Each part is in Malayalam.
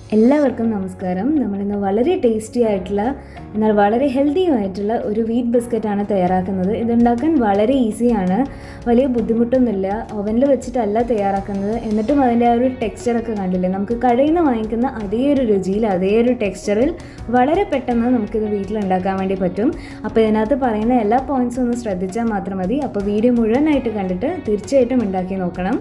എല്ലാവർക്കും നമസ്കാരം നമ്മളിന്ന് വളരെ ടേസ്റ്റി ആയിട്ടുള്ള എന്നാൽ വളരെ ഹെൽത്തിയുമായിട്ടുള്ള ഒരു വീറ്റ് ബിസ്ക്കറ്റാണ് തയ്യാറാക്കുന്നത് ഇതുണ്ടാക്കാൻ വളരെ ഈസിയാണ് വലിയ ബുദ്ധിമുട്ടൊന്നുമില്ല ഓവനിൽ വെച്ചിട്ടല്ല തയ്യാറാക്കുന്നത് എന്നിട്ടും അതിൻ്റെ ആ ഒരു ടെക്സ്ചറൊക്കെ കണ്ടില്ലേ നമുക്ക് കടയിൽ നിന്ന് വാങ്ങിക്കുന്ന അതേ ഒരു രുചിയിൽ അതേ ഒരു ടെക്സ്ചറിൽ വളരെ പെട്ടെന്ന് നമുക്കിത് വീട്ടിലുണ്ടാക്കാൻ വേണ്ടി പറ്റും അപ്പോൾ ഇതിനകത്ത് പറയുന്ന എല്ലാ പോയിൻറ്റ്സും ഒന്ന് ശ്രദ്ധിച്ചാൽ മാത്രം മതി അപ്പോൾ വീഡിയോ മുഴുവനായിട്ട് കണ്ടിട്ട് തീർച്ചയായിട്ടും ഉണ്ടാക്കി നോക്കണം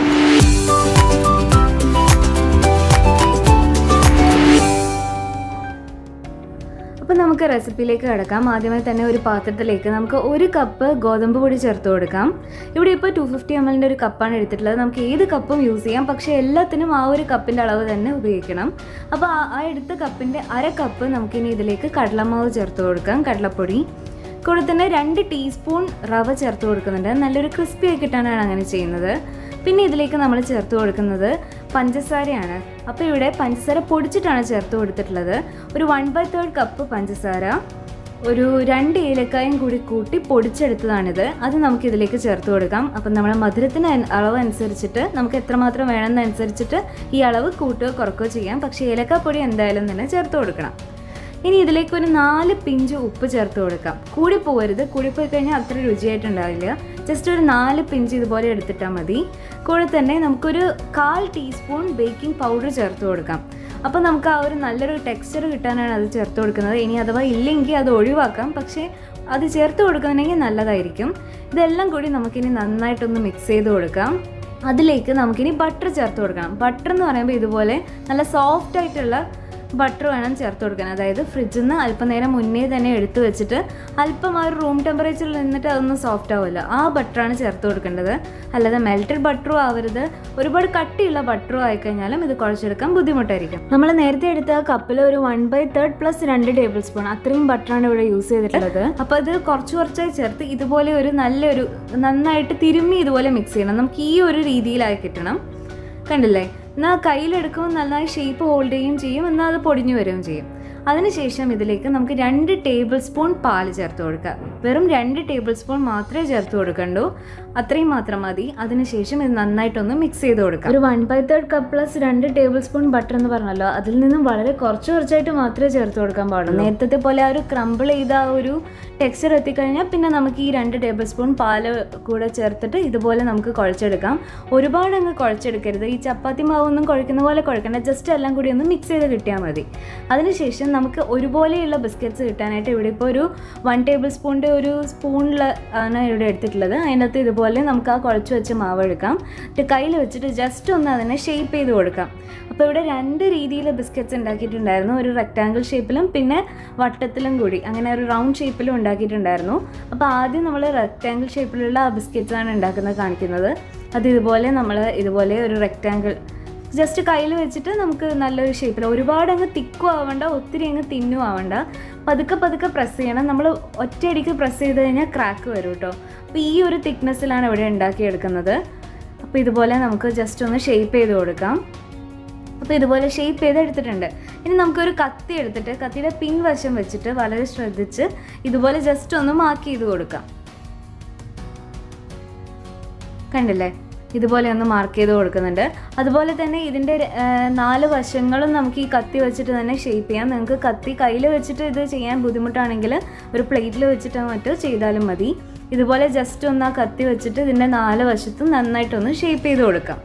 അപ്പോൾ നമുക്ക് റെസിപ്പിയിലേക്ക് കിടക്കാം ആദ്യമായി തന്നെ ഒരു പാത്രത്തിലേക്ക് നമുക്ക് ഒരു കപ്പ് ഗോതമ്പ് പൊടി ചേർത്ത് കൊടുക്കാം ഇവിടെ ഇപ്പോൾ ടു ഫിഫ്റ്റി എം എല്ലിൻ്റെ ഒരു കപ്പാണ് എടുത്തിട്ടുള്ളത് നമുക്ക് ഏത് കപ്പും യൂസ് ചെയ്യാം പക്ഷേ എല്ലാത്തിനും ആ ഒരു കപ്പിൻ്റെ അളവ് തന്നെ ഉപയോഗിക്കണം അപ്പോൾ ആ ആ എടുത്ത കപ്പിൻ്റെ അര കപ്പ് നമുക്കിനി ഇതിലേക്ക് കടലമാവ് ചേർത്ത് കൊടുക്കാം കടലപ്പൊടി കൂടെ തന്നെ രണ്ട് ടീസ്പൂൺ റവ ചേർത്ത് കൊടുക്കുന്നുണ്ട് നല്ലൊരു ക്രിസ്പി ആയി കിട്ടാനാണ് അങ്ങനെ ചെയ്യുന്നത് പിന്നെ ഇതിലേക്ക് നമ്മൾ ചേർത്ത് കൊടുക്കുന്നത് പഞ്ചസാരയാണ് അപ്പോൾ ഇവിടെ പഞ്ചസാര പൊടിച്ചിട്ടാണ് ചേർത്ത് കൊടുത്തിട്ടുള്ളത് ഒരു വൺ ബൈ തേർഡ് കപ്പ് പഞ്ചസാര ഒരു രണ്ട് ഏലക്കായും കൂടി കൂട്ടി പൊടിച്ചെടുത്തതാണിത് അത് നമുക്ക് ഇതിലേക്ക് ചേർത്ത് കൊടുക്കാം അപ്പം നമ്മുടെ മധുരത്തിന് അൻ- അളവ് അനുസരിച്ചിട്ട് നമുക്ക് എത്രമാത്രം വേണമെന്നനുസരിച്ചിട്ട് ഈ അളവ് കൂട്ടുകയോ കുറക്കുകയോ ചെയ്യാം പക്ഷേ ഏലക്കാപ്പൊടി എന്തായാലും തന്നെ ചേർത്ത് കൊടുക്കണം ഇനി ഇതിലേക്ക് ഒരു നാല് പിഞ്ച് ഉപ്പ് ചേർത്ത് കൊടുക്കാം കൂടി പോകരുത് കൂടി പോയി കഴിഞ്ഞാൽ അത്ര രുചിയായിട്ടുണ്ടാവില്ല ജസ്റ്റ് ഒരു നാല് പിഞ്ച് ഇതുപോലെ എടുത്തിട്ടാൽ മതി കൂടെ തന്നെ നമുക്കൊരു കാൽ ടീസ്പൂൺ ബേക്കിംഗ് പൗഡർ ചേർത്ത് കൊടുക്കാം അപ്പോൾ നമുക്ക് ആ ഒരു നല്ലൊരു ടെക്സ്ചർ കിട്ടാനാണ് അത് ചേർത്ത് കൊടുക്കുന്നത് ഇനി അഥവാ ഇല്ലെങ്കിൽ അത് ഒഴിവാക്കാം പക്ഷേ അത് ചേർത്ത് കൊടുക്കുന്നുണ്ടെങ്കിൽ നല്ലതായിരിക്കും ഇതെല്ലാം കൂടി നമുക്കിനി നന്നായിട്ടൊന്ന് മിക്സ് ചെയ്ത് കൊടുക്കാം അതിലേക്ക് നമുക്കിനി ബട്ടർ ചേർത്ത് കൊടുക്കണം ബട്ടർ എന്ന് പറയുമ്പോൾ ഇതുപോലെ നല്ല സോഫ്റ്റ് ആയിട്ടുള്ള ബട്ടർ വേണം ചേർത്ത് കൊടുക്കാൻ അതായത് ഫ്രിഡ്ജിൽ നിന്ന് അല്പനേരം മുന്നേ തന്നെ എടുത്തു വെച്ചിട്ട് അല്പം ആ ഒരു റൂം ടെമ്പറേച്ചറിൽ നിന്നിട്ട് അതൊന്നും സോഫ്റ്റ് ആവില്ല ആ ബട്ടറാണ് ചേർത്ത് കൊടുക്കേണ്ടത് അല്ലാതെ മെൽറ്റഡ് ബട്ടറും ആവരുത് ഒരുപാട് കട്ടിയുള്ള ബട്ടറും ആയിക്കഴിഞ്ഞാലും ഇത് കുഴച്ചെടുക്കാൻ ബുദ്ധിമുട്ടായിരിക്കും നമ്മൾ നേരത്തെ എടുത്ത ആ കപ്പിൽ ഒരു വൺ ബൈ തേർഡ് പ്ലസ് രണ്ട് ടേബിൾ സ്പൂൺ അത്രയും ബട്ടറാണ് ഇവിടെ യൂസ് ചെയ്തിട്ടുള്ളത് അപ്പോൾ അത് കുറച്ച് കുറച്ചായി ചേർത്ത് ഇതുപോലെ ഒരു നല്ലൊരു നന്നായിട്ട് തിരുമ്മി ഇതുപോലെ മിക്സ് ചെയ്യണം നമുക്ക് ഈ ഒരു രീതിയിലായി കിട്ടണം കണ്ടില്ലേ എന്നാൽ കയ്യിലെടുക്കുമ്പോൾ നന്നായി ഷേപ്പ് ഹോൾഡ് ചെയ്യുകയും ചെയ്യും എന്നാൽ അത് പൊടിഞ്ഞു വരികയും ചെയ്യും അതിനുശേഷം ഇതിലേക്ക് നമുക്ക് രണ്ട് ടേബിൾ സ്പൂൺ പാൽ ചേർത്ത് കൊടുക്കുക വെറും രണ്ട് ടേബിൾ സ്പൂൺ മാത്രമേ ചേർത്ത് കൊടുക്കണ്ടൂ അത്രയും മാത്രം മതി അതിനുശേഷം ഇത് നന്നായിട്ടൊന്ന് മിക്സ് ചെയ്ത് കൊടുക്കുക ഒരു one by third cup plus രണ്ട് ടേബിൾ സ്പൂൺ ബട്ടർ എന്ന് പറഞ്ഞല്ലോ അതിൽ നിന്നും വളരെ കുറച്ച് കുറച്ചായിട്ട് മാത്രമേ ചേർത്ത് കൊടുക്കാൻ പാടുള്ളൂ നേരത്തെ പോലെ ആ ഒരു ക്രംബിൾ ചെയ്ത ആ ഒരു ടെക്സ്ചർ എത്തിക്കഴിഞ്ഞാൽ പിന്നെ നമുക്ക് ഈ രണ്ട് ടേബിൾ സ്പൂൺ പാല് കൂടെ ചേർത്തിട്ട് ഇതുപോലെ നമുക്ക് കുഴച്ചെടുക്കാം ഒരുപാട് അങ്ങ് കുഴച്ചെടുക്കരുത് ഈ ചപ്പാത്തി മാവൊന്നും കുഴക്കുന്ന പോലെ കുഴക്കണ്ട ജസ്റ്റ് എല്ലാം കൂടി ഒന്ന് മിക്സ് ചെയ്ത് കിട്ടിയാൽ മതി അതിനുശേഷം നമുക്ക് ഒരുപോലെയുള്ള ബിസ്ക്കറ്റ്സ് കിട്ടാനായിട്ട് ഇവിടെ ഇപ്പോൾ ഒരു വൺ ടേബിൾ സ്പൂണിൻ്റെ ഒരു സ്പൂണിൽ ആണ് ഇവിടെ എടുത്തിട്ടുള്ളത് അതിനകത്ത് ഇതുപോലെ നമുക്ക് ആ കുഴച്ച് വെച്ച മാവ് എടുക്കാം എന്നിട്ട് കയ്യിൽ വെച്ചിട്ട് ജസ്റ്റ് ഒന്ന് അതിനെ ഷേപ്പ് ചെയ്ത് കൊടുക്കാം അപ്പോൾ ഇവിടെ രണ്ട് രീതിയിൽ ബിസ്ക്കറ്റ്സ് ഉണ്ടാക്കിയിട്ടുണ്ടായിരുന്നു ഒരു റെക്റ്റാങ്കിൾ ഷേപ്പിലും പിന്നെ വട്ടത്തിലും കൂടി അങ്ങനെ ഒരു റൗണ്ട് ഷേപ്പിലും ഉണ്ടാക്കിയിട്ടുണ്ടായിരുന്നു അപ്പോൾ ആദ്യം നമ്മൾ റെക്റ്റാങ്കിൾ ഷേപ്പിലുള്ള ആ ബിസ്ക്കറ്റ്സ് ആണ് ഉണ്ടാക്കുന്നത് കാണിക്കുന്നത് അത് ഇതുപോലെ നമ്മൾ ഇതുപോലെ ഒരു റെക്റ്റാങ്കിൾ ജസ്റ്റ് കയ്യിൽ വെച്ചിട്ട് നമുക്ക് നല്ലൊരു ഷേപ്പിൽ ഒരുപാട് അങ്ങ് തിക്കും ആവണ്ട ഒത്തിരി അങ്ങ് തിന്നും ആവണ്ട പതുക്കെ പതുക്കെ പ്രസ് ചെയ്യണം നമ്മൾ ഒറ്റയടിക്ക് പ്രസ് ചെയ്ത് കഴിഞ്ഞാൽ ക്രാക്ക് വരും കേട്ടോ അപ്പോൾ ഈ ഒരു തിക്നെസ്സിലാണ് ഇവിടെ ഉണ്ടാക്കിയെടുക്കുന്നത് അപ്പോൾ ഇതുപോലെ നമുക്ക് ജസ്റ്റ് ഒന്ന് ഷേപ്പ് ചെയ്ത് കൊടുക്കാം അപ്പോൾ ഇതുപോലെ ഷേപ്പ് ചെയ്ത് എടുത്തിട്ടുണ്ട് ഇനി നമുക്കൊരു കത്തി എടുത്തിട്ട് കത്തിയുടെ പിൻവശം വെച്ചിട്ട് വളരെ ശ്രദ്ധിച്ച് ഇതുപോലെ ജസ്റ്റ് ഒന്ന് മാർക്ക് ചെയ്ത് കൊടുക്കാം കണ്ടില്ലേ ഇതുപോലെ ഒന്ന് മാർക്ക് ചെയ്ത് കൊടുക്കുന്നുണ്ട് അതുപോലെ തന്നെ ഇതിൻ്റെ ആ, നാല് വശങ്ങളും നമുക്ക് ഈ കത്തി വെച്ചിട്ട് തന്നെ ഷേപ്പ് ചെയ്യാം നിങ്ങൾക്ക് കത്തി കയ്യിൽ വെച്ചിട്ട് ഇത് ചെയ്യാൻ ബുദ്ധിമുട്ടാണെങ്കിൽ ഒരു പ്ലേറ്റിൽ വെച്ചിട്ടോ മറ്റോ ചെയ്താലും മതി ഇതുപോലെ ജസ്റ്റ് ഒന്ന് ആ കത്തി വെച്ചിട്ട് ഇതിൻ്റെ നാല് വശത്തും നന്നായിട്ടൊന്ന് ഷേപ്പ് ചെയ്ത് കൊടുക്കാം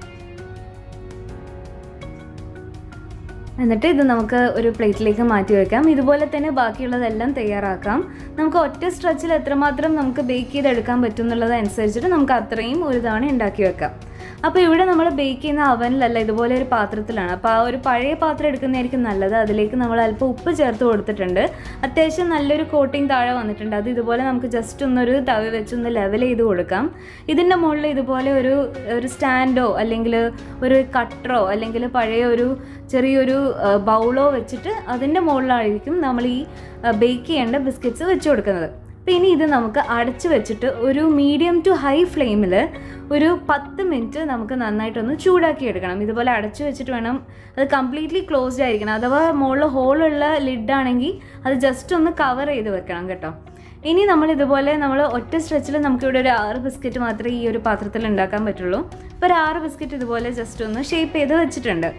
എന്നിട്ട് ഇത് നമുക്ക് ഒരു പ്ലേറ്റിലേക്ക് മാറ്റി വെക്കാം ഇതുപോലെ തന്നെ ബാക്കിയുള്ളതെല്ലാം തയ്യാറാക്കാം നമുക്ക് ഒറ്റ സ്ട്രെച്ചിൽ എത്രമാത്രം നമുക്ക് ബേക്ക് ചെയ്തെടുക്കാൻ പറ്റും എന്നുള്ളത് അനുസരിച്ചിട്ട് നമുക്ക് അത്രയും ഒരു തവണ ഉണ്ടാക്കി വെക്കാം അപ്പോൾ ഇവിടെ നമ്മൾ ബേക്ക് ചെയ്യുന്ന അവനിലല്ല ഇതുപോലെ ഒരു പാത്രത്തിലാണ് അപ്പോൾ ആ ഒരു പഴയ പാത്രം എടുക്കുന്നതായിരിക്കും നല്ലത് അതിലേക്ക് നമ്മൾ അല്പം ഉപ്പ് ചേർത്ത് കൊടുത്തിട്ടുണ്ട് അത്യാവശ്യം നല്ലൊരു കോട്ടിങ് താഴെ വന്നിട്ടുണ്ട് അത് ഇതുപോലെ നമുക്ക് ജസ്റ്റ് ഒന്നൊരു തവി വെച്ചൊന്ന് ലെവൽ ചെയ്ത് കൊടുക്കാം ഇതിൻ്റെ മുകളിൽ ഇതുപോലെ ഒരു ഒരു സ്റ്റാൻഡോ അല്ലെങ്കിൽ ഒരു കട്ടറോ അല്ലെങ്കിൽ പഴയ ഒരു ചെറിയൊരു ബൗളോ വെച്ചിട്ട് അതിൻ്റെ മുകളിലായിരിക്കും നമ്മൾ ഈ ബേക്ക് ചെയ്യേണ്ട ബിസ്ക്കറ്റ്സ് വെച്ച് കൊടുക്കുന്നത് അപ്പോൾ ഇനി ഇത് നമുക്ക് അടച്ച് വെച്ചിട്ട് ഒരു മീഡിയം ടു ഹൈ ഫ്ലെയിമിൽ ഒരു പത്ത് മിനിറ്റ് നമുക്ക് നന്നായിട്ടൊന്ന് ചൂടാക്കി എടുക്കണം ഇതുപോലെ അടച്ചു വെച്ചിട്ട് വേണം അത് കംപ്ലീറ്റ്ലി ക്ലോസ്ഡ് ആയിരിക്കണം അഥവാ മുകളിൽ ഹോളുള്ള ലിഡാണെങ്കിൽ അത് ജസ്റ്റ് ഒന്ന് കവർ ചെയ്ത് വെക്കണം കേട്ടോ ഇനി നമ്മൾ ഇതുപോലെ നമ്മൾ ഒറ്റ സ്ട്രെച്ചിൽ നമുക്കിവിടെ ഒരു ആറ് ബിസ്ക്കറ്റ് മാത്രമേ ഈ ഒരു പാത്രത്തിൽ ഉണ്ടാക്കാൻ പറ്റുള്ളൂ അപ്പോൾ ഒരു ആറ് ബിസ്ക്കറ്റ് ഇതുപോലെ ജസ്റ്റ് ഒന്ന് ഷേപ്പ് ചെയ്ത് വെച്ചിട്ടുണ്ട്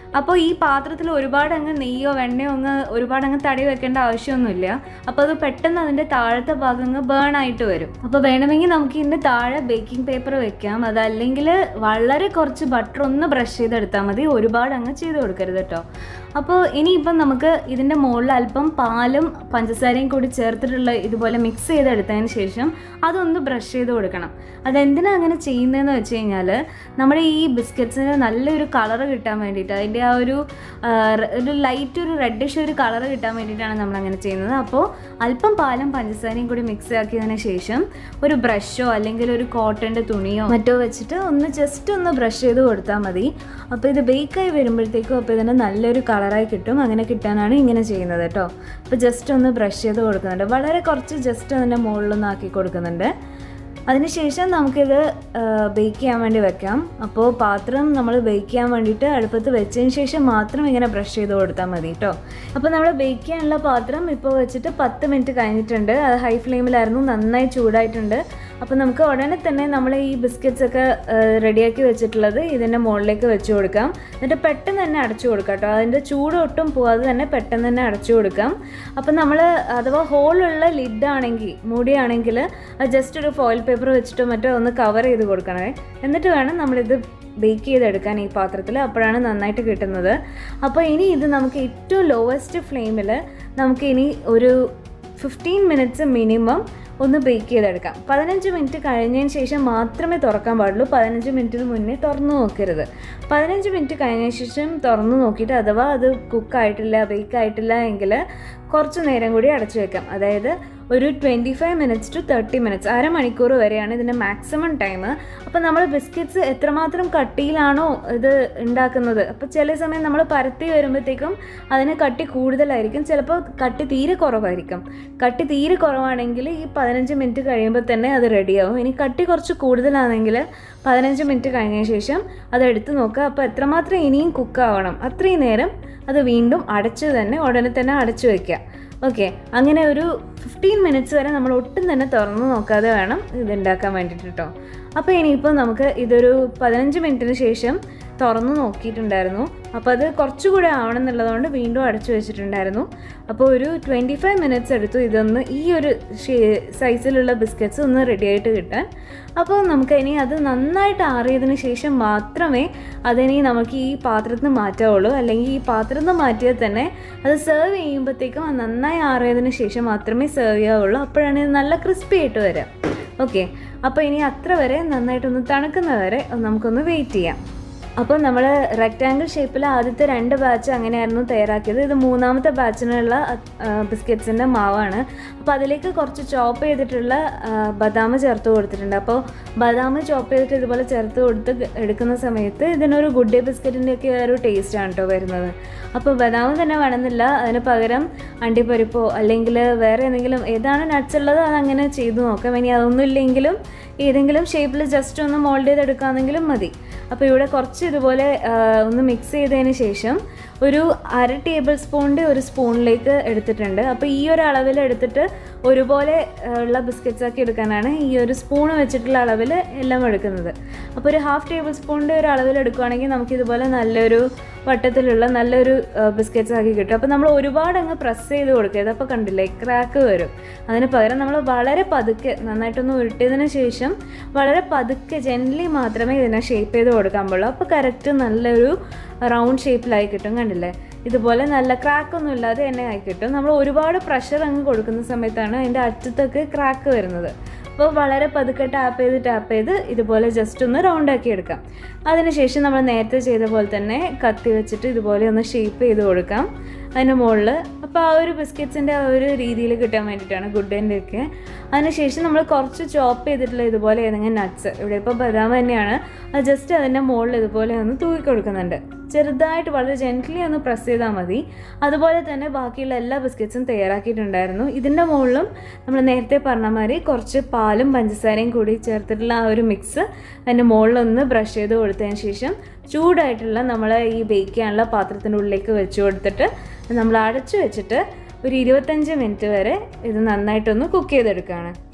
അപ്പോൾ ഈ പാത്രത്തിൽ ഒരുപാട് അങ്ങ് നെയ്യോ വെണ്ണയോ അങ്ങ് ഒരുപാട് അങ്ങ് തടി വെക്കേണ്ട ആവശ്യമൊന്നുമില്ല അപ്പോൾ അത് പെട്ടെന്ന് അതിൻ്റെ താഴത്തെ ഭാഗം അങ്ങ് ബേൺ ആയിട്ട് വരും അപ്പോൾ വേണമെങ്കിൽ നമുക്ക് ഇതിൻ്റെ താഴെ ബേക്കിംഗ് പേപ്പർ വെക്കാം അതല്ലെങ്കിൽ വളരെ കുറച്ച് ബട്ടർ ഒന്ന് ബ്രഷ് ചെയ്തെടുത്താൽ മതി ഒരുപാട് അങ്ങ് ചെയ്ത് കൊടുക്കരുത് കേട്ടോ അപ്പോൾ ഇനിയിപ്പം നമുക്ക് ഇതിൻ്റെ മുകളിൽ അല്പം പാലും പഞ്ചസാരയും കൂടി ചേർത്തിട്ടുള്ള ഇതുപോലെ മിക്സ് ചെയ്തെടുത്തതിന് ശേഷം അതൊന്ന് ബ്രഷ് ചെയ്ത് കൊടുക്കണം അതെന്തിനാ അങ്ങനെ ചെയ്യുന്നതെന്ന് വെച്ച് കഴിഞ്ഞാൽ നമ്മുടെ ഈ ബിസ്ക്കറ്റ്സിന് നല്ലൊരു കളർ കിട്ടാൻ വേണ്ടിയിട്ട് അതിൻ്റെ ആ ഒരു ആ, ര- ഒരു ലൈറ്റ് ഒരു റെഡിഷ് ഒരു കളർ കിട്ടാൻ വേണ്ടിയിട്ടാണ് നമ്മൾ അങ്ങനെ ചെയ്യുന്നത് അപ്പോൾ അല്പം പാലും പഞ്ചസാരയും കൂടി മിക്സ് ആക്കിയതിന് ശേഷം ഒരു ബ്രഷോ അല്ലെങ്കിൽ ഒരു കോട്ടൻ്റെ തുണിയോ മറ്റോ വെച്ചിട്ട് ഒന്ന് ജസ്റ്റ് ഒന്ന് ബ്രഷ് ചെയ്ത് കൊടുത്താൽ മതി അപ്പോൾ ഇത് ബേക്കായി വരുമ്പോഴത്തേക്കും അപ്പോൾ ഇതിന് നല്ലൊരു കളറായി കിട്ടും അങ്ങനെ കിട്ടാനാണ് ഇങ്ങനെ ചെയ്യുന്നത് കേട്ടോ അപ്പോൾ ജസ്റ്റ് ഒന്ന് ബ്രഷ് ചെയ്ത് കൊടുക്കുന്നുണ്ട് വളരെ കുറച്ച് ജസ്റ്റ് അതിൻ്റെ മുകളിലൊന്ന് ആക്കി കൊടുക്കുന്നുണ്ട് അതിനുശേഷം നമുക്കിത് ബേക്ക് ചെയ്യാൻ വേണ്ടി വെക്കാം അപ്പോൾ പാത്രം നമ്മൾ ബേക്ക് ചെയ്യാൻ വേണ്ടിയിട്ട് അടുപ്പത്ത് വെച്ചതിന് ശേഷം മാത്രം ഇങ്ങനെ ബ്രഷ് ചെയ്ത് കൊടുത്താൽ മതി കേട്ടോ അപ്പോൾ നമ്മൾ ബേക്ക് ചെയ്യാനുള്ള പാത്രം ഇപ്പോൾ വെച്ചിട്ട് പത്ത് മിനിറ്റ് കഴിഞ്ഞിട്ടുണ്ട് അത് ഹൈ ഫ്ലെയിമിലായിരുന്നു നന്നായി ചൂടായിട്ടുണ്ട് അപ്പോൾ നമുക്ക് ഉടനെ തന്നെ നമ്മൾ ഈ ബിസ്ക്കറ്റ്സ് ഒക്കെ റെഡിയാക്കി വെച്ചിട്ടുള്ളത് ഇതിൻ്റെ മുകളിലേക്ക് വെച്ച് കൊടുക്കാം എന്നിട്ട് പെട്ടെന്ന് തന്നെ അടച്ചു കൊടുക്കാം കേട്ടോ അതിൻ്റെ ചൂട് ഒട്ടും പോവാതെ തന്നെ പെട്ടെന്ന് തന്നെ അടച്ചു കൊടുക്കാം അപ്പോൾ നമ്മൾ അഥവാ ഹോളുള്ള ലിഡാണെങ്കിൽ മൂടിയാണെങ്കിൽ അത് ജസ്റ്റ് ഒരു ഫോയിൽ പേപ്പർ വെച്ചിട്ടോ മറ്റോ ഒന്ന് കവർ ചെയ്ത് കൊടുക്കണേ എന്നിട്ട് വേണം നമ്മളിത് ബേക്ക് ചെയ്തെടുക്കാൻ ഈ പാത്രത്തിൽ അപ്പോഴാണ് നന്നായിട്ട് കിട്ടുന്നത് അപ്പോൾ ഇനി ഇത് നമുക്ക് ഏറ്റവും ലോവസ്റ്റ് ഫ്ലെയിമിൽ നമുക്ക് ഇനി ഒരു ഫിഫ്റ്റീൻ മിനിറ്റ്സ് മിനിമം ഒന്ന് ബേക്ക് ചെയ്തെടുക്കാം പതിനഞ്ച് മിനിറ്റ് കഴിഞ്ഞതിന് ശേഷം മാത്രമേ തുറക്കാൻ പാടുള്ളൂ പതിനഞ്ച് മിനിറ്റിന് മുന്നേ തുറന്നു നോക്കരുത് പതിനഞ്ച് മിനിറ്റ് കഴിഞ്ഞതിന് ശേഷം തുറന്നു നോക്കിയിട്ട് അഥവാ അത് കുക്കായിട്ടില്ല ബേക്ക് ആയിട്ടില്ല എങ്കിൽ കുറച്ച് നേരം കൂടി അടച്ചു വെക്കാം അതായത് ഒരു twenty five minutes to thirty minutes അരമണിക്കൂർ വരെയാണ് ഇതിൻ്റെ മാക്സിമം ടൈം അപ്പോൾ നമ്മൾ ബിസ്ക്കറ്റ്സ് എത്രമാത്രം കട്ടിയിലാണോ ഇത് ഉണ്ടാക്കുന്നത് അപ്പോൾ ചില സമയം നമ്മൾ പരത്തി വരുമ്പോഴത്തേക്കും അതിന് കട്ടി കൂടുതലായിരിക്കും ചിലപ്പോൾ കട്ടി തീരെ കുറവായിരിക്കും കട്ടി തീരെ കുറവാണെങ്കിൽ ഈ പതിനഞ്ച് മിനിറ്റ് കഴിയുമ്പോൾ തന്നെ അത് റെഡിയാവും ഇനി കട്ടി കുറച്ച് കൂടുതലാണെങ്കിൽ പതിനഞ്ച് മിനിറ്റ് കഴിഞ്ഞതിന് ശേഷം അത് എടുത്ത് നോക്കുക അപ്പോൾ എത്രമാത്രം ഇനിയും കുക്കാവണം അത്രയും നേരം അത് വീണ്ടും അടച്ച് തന്നെ ഉടനെ തന്നെ അടച്ചു വയ്ക്കുക ഓക്കെ അങ്ങനെ ഒരു ഫിഫ്റ്റീൻ മിനിറ്റ്സ് വരെ നമ്മൾ ഒട്ടും തന്നെ തുറന്ന് നോക്കാതെ വേണം ഇത് ഉണ്ടാക്കാൻ വേണ്ടിയിട്ട് കേട്ടോ അപ്പോൾ ഇനിയിപ്പോൾ നമുക്ക് ഇതൊരു പതിനഞ്ച് മിനിറ്റിന് ശേഷം തുറന്ന് നോക്കിയിട്ടുണ്ടായിരുന്നു അപ്പോൾ അത് കുറച്ചുകൂടെ ആവണം എന്നുള്ളതുകൊണ്ട് വീണ്ടും അടച്ചു വെച്ചിട്ടുണ്ടായിരുന്നു അപ്പോൾ ഒരു ട്വൻറ്റി ഫൈവ് മിനിറ്റ്സ് എടുത്തു ഇതൊന്ന് ഈ ഒരു സൈസിലുള്ള ബിസ്ക്കറ്റ്സ് ഒന്ന് റെഡി ആയിട്ട് കിട്ടാൻ അപ്പോൾ നമുക്ക് ഇനി അത് നന്നായിട്ട് ആറിയതിന് ശേഷം മാത്രമേ അതിനി നമുക്ക് ഈ പാത്രത്തിൽ നിന്ന് മാറ്റാവുള്ളൂ അല്ലെങ്കിൽ ഈ പാത്രത്തിൽ നിന്ന് മാറ്റിയാൽ തന്നെ അത് സെർവ് ചെയ്യുമ്പോഴത്തേക്കും അത് നന്നായി ആറിയതിന് ശേഷം മാത്രമേ സെർവ് ചെയ്യാവുള്ളൂ അപ്പോഴാണ് ഇത് നല്ല ക്രിസ്പി ആയിട്ട് വരിക ഓക്കെ അപ്പോൾ ഇനി അത്ര വരെ നന്നായിട്ടൊന്ന് തണുക്കുന്ന വരെ നമുക്കൊന്ന് വെയിറ്റ് ചെയ്യാം അപ്പോൾ നമ്മൾ റെക്റ്റാങ്കിൾ ഷേപ്പിൽ ആദ്യത്തെ രണ്ട് ബാച്ച് അങ്ങനെയായിരുന്നു തയ്യാറാക്കിയത് ഇത് മൂന്നാമത്തെ ബാച്ചിനുള്ള ബിസ്ക്കറ്റ്സിൻ്റെ മാവാണ് അപ്പോൾ അതിലേക്ക് കുറച്ച് ചോപ്പ് ചെയ്തിട്ടുള്ള ആ, ബദാം ചേർത്ത് കൊടുത്തിട്ടുണ്ട് അപ്പോൾ ബദാം ചോപ്പ് ചെയ്തിട്ട് ഇതുപോലെ ചേർത്ത് കൊടുത്ത് എടുക്കുന്ന സമയത്ത് ഇതിനൊരു ഗുഡ് ഡേ ബിസ്ക്കറ്റിൻ്റെ ഒക്കെ ഒരു ടേസ്റ്റാണ് കേട്ടോ വരുന്നത് അപ്പോൾ ബദാം തന്നെ വേണമെന്നില്ല അതിന് പകരം അണ്ടിപ്പരിപ്പോ അല്ലെങ്കിൽ വേറെ എന്തെങ്കിലും ഏതാണ് നട്ട്സ് ഉള്ളത് അതങ്ങനെ ചെയ്തു നോക്കാം ഇനി അതൊന്നും ഇല്ലെങ്കിലും ഏതെങ്കിലും ഷേപ്പിൽ ജസ്റ്റ് ഒന്ന് മോൾഡ് ചെയ്തെടുക്കാമെന്നെങ്കിലും മതി അപ്പോൾ ഇവിടെ കുറച്ച് ഇതുപോലെ ആ, ഒന്ന് മിക്സ് ചെയ്തതിന് ശേഷം ഒരു അര ടേബിൾ സ്പൂണിൻ്റെ ഒരു സ്പൂണിലേക്ക് എടുത്തിട്ടുണ്ട് അപ്പോൾ ഈ ഒരു അളവിൽ എടുത്തിട്ട് ഒരുപോലെ ആ, ഉള്ള ബിസ്ക്കറ്റ്സ് ആക്കി എടുക്കാനാണ് ഈ ഒരു സ്പൂൺ വെച്ചിട്ടുള്ള അളവിൽ എല്ലാം എടുക്കുന്നത് അപ്പോൾ ഒരു ഹാഫ് ടേബിൾ സ്പൂണിൻ്റെ ഒരു അളവിൽ എടുക്കുകയാണെങ്കിൽ നമുക്ക് ഇതുപോലെ നല്ലൊരു വട്ടത്തിലുള്ള നല്ലൊരു ബിസ്ക്കറ്റ്സ് ആക്കി കിട്ടും അപ്പോൾ നമ്മൾ ഒരുപാട് അങ്ങ് പ്രസ് ചെയ്ത് കൊടുക്കരുത് അപ്പോൾ കണ്ടില്ലേ ക്രാക്ക് വരും അതിന് പകരം നമ്മൾ വളരെ പതുക്കെ നന്നായിട്ടൊന്ന് ഉരുട്ടിയതിന് ശേഷം വളരെ പതുക്കെ ജെൻലി മാത്രമേ ഇതിനെ ഷേപ്പ് ചെയ്ത് കൊടുക്കാൻ പാടുള്ളൂ അപ്പോൾ കറക്റ്റ് നല്ലൊരു റൗണ്ട് ഷേപ്പിലായി കിട്ടും കണ്ടില്ലേ ഇതുപോലെ നല്ല ക്രാക്കൊന്നും ഇല്ലാതെ തന്നെ ആയി കിട്ടും നമ്മൾ ഒരുപാട് പ്രഷർ അങ്ങ് കൊടുക്കുന്ന സമയത്താണ് അതിൻ്റെ അറ്റത്തൊക്കെ ക്രാക്ക് വരുന്നത് അപ്പോൾ വളരെ പതുക്കെ ടാപ്പ് ചെയ്ത് ടാപ്പ് ചെയ്ത് ഇതുപോലെ ജസ്റ്റ് ഒന്ന് റൗണ്ട് ആക്കി എടുക്കാം അതിനുശേഷം നമ്മൾ നേരത്തെ ചെയ്ത പോലെ തന്നെ കത്തി വെച്ചിട്ട് ഇതുപോലെ ഒന്ന് ഷേപ്പ് ചെയ്ത് കൊടുക്കാം അതിന് മുകളിൽ അപ്പോൾ ആ ഒരു ബിസ്ക്കറ്റ്സിൻ്റെ ആ ഒരു രീതിയിൽ കിട്ടാൻ വേണ്ടിയിട്ടാണ് ഗുഡേൻ്റെ ഒക്കെ അതിനുശേഷം നമ്മൾ കുറച്ച് ചോപ്പ് ചെയ്തിട്ടുള്ള ഇതുപോലെ ഏതെങ്കിലും നട്ട്സ് ഇവിടെ ഇപ്പോൾ ബദാം തന്നെയാണ് അത് ജസ്റ്റ് അതിൻ്റെ മുകളിൽ ഇതുപോലെ ഒന്ന് തൂക്കി കൊടുക്കുന്നുണ്ട് ചെറുതായിട്ട് വളരെ ജെൻറ്റ്ലി ഒന്ന് പ്രസ് ചെയ്താൽ മതി അതുപോലെ തന്നെ ബാക്കിയുള്ള എല്ലാ ബിസ്ക്കറ്റ്സും തയ്യാറാക്കിയിട്ടുണ്ടായിരുന്നു ഇതിൻ്റെ മുകളിലും നമ്മൾ നേരത്തെ പറഞ്ഞ മാതിരി കുറച്ച് പാലും പഞ്ചസാരയും കൂടി ചേർത്തിട്ടുള്ള ആ ഒരു മിക്സ് അതിൻ്റെ മുകളിലൊന്ന് ബ്രഷ് ചെയ്ത് കൊടുത്തതിന് ശേഷം ചൂടായിട്ടുള്ള നമ്മൾ ഈ ബേക്ക് ചെയ്യാനുള്ള പാത്രത്തിൻ്റെ ഉള്ളിലേക്ക് വെച്ച് കൊടുത്തിട്ട് നമ്മൾ അടച്ചു വെച്ചിട്ട് ഒരു ഇരുപത്തഞ്ച് മിനിറ്റ് വരെ ഇത് നന്നായിട്ടൊന്ന് കുക്ക് ചെയ്തെടുക്കുകയാണ്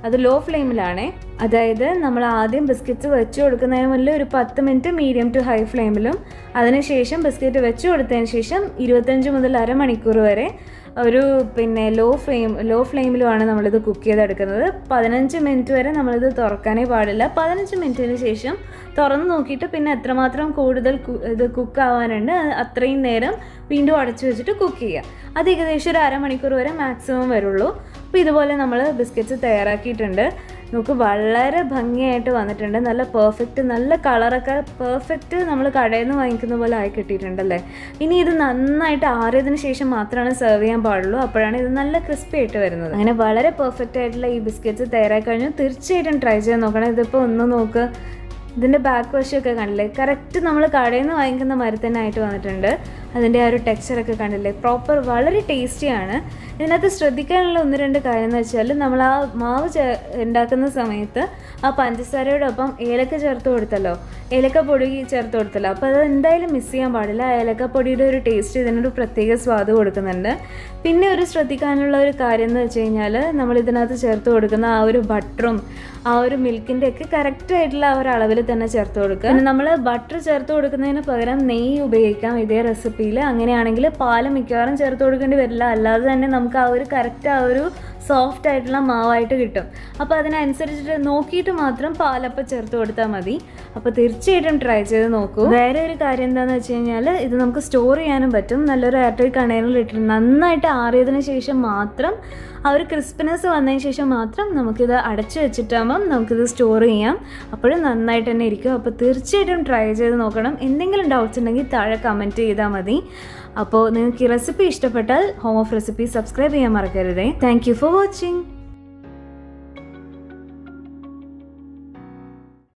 അത് ലോ ഫ്ലെയിമിലാണേ അതായത് നമ്മൾ ആദ്യം ബിസ്ക്കറ്റ്സ് വെച്ച് കൊടുക്കുന്നതിന് മുന്നിൽ ഒരു പത്ത് മിനിറ്റ് മീഡിയം ടു ഹൈ ഫ്ലെയിമിലും അതിനുശേഷം ബിസ്ക്കറ്റ് വെച്ച് കൊടുത്തതിന് ശേഷം ഇരുപത്തഞ്ച് മുതൽ അരമണിക്കൂർ വരെ ഒരു പിന്നെ ലോ ഫ്ലെയിം ലോ ഫ്ലെയിമിലുമാണ് നമ്മളിത് കുക്ക് ചെയ്തെടുക്കുന്നത് പതിനഞ്ച് മിനിറ്റ് വരെ നമ്മളിത് തുറക്കാനേ പാടില്ല പതിനഞ്ച് മിനിറ്റിന് ശേഷം തുറന്ന് നോക്കിയിട്ട് പിന്നെ എത്രമാത്രം കൂടുതൽ കു- ഇത് കുക്ക് ആവാനുണ്ട് അത് അത്രയും നേരം വീണ്ടും അടച്ചു വെച്ചിട്ട് കുക്ക് ചെയ്യുക അത് ഏകദേശം ഒരു അരമണിക്കൂർ വരെ മാക്സിമം വരുള്ളൂ അപ്പോൾ ഇതുപോലെ നമ്മൾ ബിസ്ക്കറ്റ്സ് തയ്യാറാക്കിയിട്ടുണ്ട് നമുക്ക് വളരെ ഭംഗിയായിട്ട് വന്നിട്ടുണ്ട് നല്ല പെർഫെക്റ്റ് നല്ല കളറൊക്കെ പെർഫെക്റ്റ് നമ്മൾ കടയിൽ നിന്ന് വാങ്ങിക്കുന്ന പോലെ ആയി കിട്ടിയിട്ടുണ്ടല്ലേ ഇനി ഇത് നന്നായിട്ട് ആറിയതിന് ശേഷം മാത്രമാണ് സെർവ് ചെയ്യാൻ പാടുള്ളൂ അപ്പോഴാണ് ഇത് നല്ല ക്രിസ്പി ആയിട്ട് വരുന്നത് അങ്ങനെ വളരെ പെർഫെക്റ്റ് ആയിട്ടുള്ള ഈ ബിസ്ക്കറ്റ്സ് തയ്യാറാക്കി കഴിഞ്ഞാൽ തീർച്ചയായിട്ടും ട്രൈ ചെയ്ത് നോക്കണം ഇതിപ്പോൾ ഒന്ന് നോക്ക് ഇതിൻ്റെ ബാക്ക് വശമൊക്കെ കണ്ടില്ലേ കറക്റ്റ് നമ്മൾ കടയിൽ നിന്ന് വാങ്ങിക്കുന്ന മാതിരി തന്നെ ആയിട്ട് വന്നിട്ടുണ്ട് അതിൻ്റെ ആ ഒരു ടെക്സ്ചറൊക്കെ കണ്ടില്ലേ പ്രോപ്പർ വളരെ ടേസ്റ്റിയാണ് ഇതിനകത്ത് ശ്രദ്ധിക്കാനുള്ള ഒന്ന് രണ്ട് കാര്യം എന്ന് വെച്ചാൽ നമ്മൾ ആ മാവ് ചേ ഉണ്ടാക്കുന്ന സമയത്ത് ആ പഞ്ചസാരയോടൊപ്പം ഏലക്ക ചേർത്ത് കൊടുത്തല്ലോ ഏലക്ക പൊടി ചേർത്ത് കൊടുത്തല്ലോ അപ്പോൾ അത് എന്തായാലും മിസ് ചെയ്യാൻ പാടില്ല ആ ഏലക്കപ്പൊടിയുടെ ഒരു ടേസ്റ്റ് ഇതിനൊരു പ്രത്യേക സ്വാദ് കൊടുക്കുന്നുണ്ട് പിന്നെ ഒരു ശ്രദ്ധിക്കാനുള്ള ഒരു കാര്യം എന്ന് വെച്ച് കഴിഞ്ഞാൽ നമ്മൾ ഇതിനകത്ത് ചേർത്ത് കൊടുക്കുന്ന ആ ഒരു ബട്ടറും ആ ഒരു മിൽക്കിൻ്റെ ഒക്കെ കറക്റ്റ് ആയിട്ടുള്ള ആ ഒരു അളവിൽ തന്നെ ചേർത്ത് കൊടുക്കുക പിന്നെ നമ്മൾ ബട്ടർ ചേർത്ത് കൊടുക്കുന്നതിന് പകരം നെയ്യ് ഉപയോഗിക്കാം ഇതേ റെസിപ്പിയിൽ അങ്ങനെയാണെങ്കിൽ പാല് മിക്കവാറും ചേർത്ത് കൊടുക്കേണ്ടി വരില്ല അല്ലാതെ തന്നെ നമുക്ക് ആ ഒരു കറക്റ്റ് ആ ഒരു സോഫ്റ്റ് ആയിട്ടുള്ള മാവായിട്ട് കിട്ടും അപ്പോൾ അതിനനുസരിച്ചിട്ട് നോക്കിയിട്ട് മാത്രം പാലപ്പം ചേർത്ത് കൊടുത്താൽ മതി അപ്പോൾ തീർച്ചയായിട്ടും ട്രൈ ചെയ്ത് നോക്കൂ വേറെ ഒരു കാര്യം എന്താണെന്ന് വെച്ച് കഴിഞ്ഞാൽ ഇത് നമുക്ക് സ്റ്റോർ ചെയ്യാനും പറ്റും നല്ലൊരു എയർടൈറ്റ് കണ്ടെയ്നറിൽ ഇട്ടിട്ട് നന്നായിട്ട് ആറിയതിന് ശേഷം മാത്രം ആ ഒരു ക്രിസ്പിനെസ് വന്നതിന് ശേഷം മാത്രം നമുക്കിത് അടച്ചു വെച്ചിട്ടാകുമ്പം നമുക്കിത് സ്റ്റോർ ചെയ്യാം അപ്പോഴും നന്നായിട്ട് തന്നെ ഇരിക്കും അപ്പോൾ തീർച്ചയായിട്ടും ട്രൈ ചെയ്ത് നോക്കണം എന്തെങ്കിലും ഡൗട്ട്സ് ഉണ്ടെങ്കിൽ താഴെ കമൻറ്റ് ചെയ്താൽ മതി അപ്പോൾ നിങ്ങൾക്ക് ഈ റെസിപ്പി ഇഷ്ടപ്പെട്ടാൽ ഹോം ഓഫ് റെസിപ്പി സബ്സ്ക്രൈബ് ചെയ്യാൻ മറക്കരുതേ താങ്ക് യു ഫോർ വാച്ചിങ്